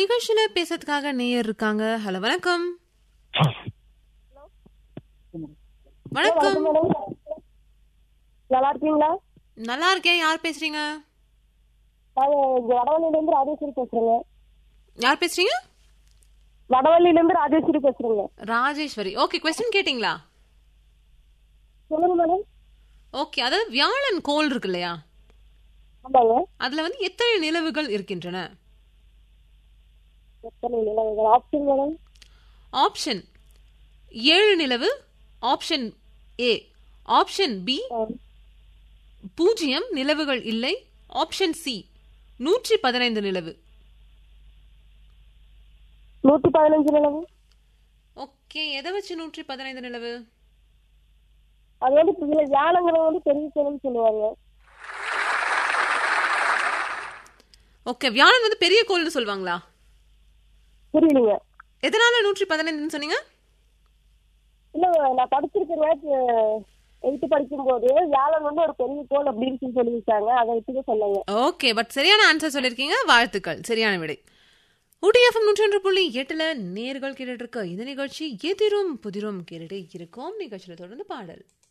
நிகழ்ச்சியில பேசுறதுக்காக நேயர் இருக்காங்க ஹலோ வணக்கம் வணக்கம் மேடம் நல்லா இருக்கீங்களா நல்லா இருக்கேன் யார் பேசுறீங்க நாங்க இங்க வடவள்ளியில இருந்து ராஜேஸ்வரி பேசுறேங்க யார் பேசுறீங்க வடவள்ளியில இருந்து ராஜேஸ்வரி பேசுறேங்க ராஜேஸ்வரி ஓகே கொஸ்டின் கேட்டிங்களா சொல்லுங்க மேடம் ஓகே அதாவது வியாழன் கோள் இருக்கு இல்லையா ஆமாங்க அதுல வந்து எத்தனை நிலவுகள் இருக்கின்றன எத்தனை நிலவுகள் ஆப்ஷன் மேடம் ஆப்ஷன் ஏழு நிலவு ஆப்ஷன் ஏ ஆப்ஷன் பி பூஜ்ஜியம் நிலவுகள் இல்லை ஆப்ஷன் சி நூற்றி பதினைந்து நிலவு நூத்தி பதினஞ்சு நிலவு ஓகே எதை வச்சு நூற்றி பதினைந்து நிலவு அது வந்து இதுல வியாழங்கிறவங்க வந்து பெரிய கோயில்னு சொல்லுவாங்க ஓகே வியாழன் வந்து பெரிய கோள்னு சொல்லுவாங்களா புரியலைங்க எதனால நூற்றி பதினைந்துன்னு சொன்னீங்க இல்ல நான் படிச்சிருக்கேங்க எயித்து படிக்கும் போது வியாழன் வந்து ஒரு பெரிய கோள் அப்படின்னு சொல்லி சொல்லியிருக்காங்க அதை வச்சுதான் சொன்னாங்க ஓகே பட் சரியான ஆன்சர் சொல்லியிருக்கீங்க வாழ்த்துக்கள் சரியான விடை ஊட்டிஎஃப்எம் நூற்றி ஒன்று புள்ளி எட்டுல நேர்கள் கேட்டுட்டு இருக்க இந்த நிகழ்ச்சி எதிரும் புதிரும் கேட்டுட்டே இருக்கும் நிகழ்ச்சியில தொடர்ந்து பாடல்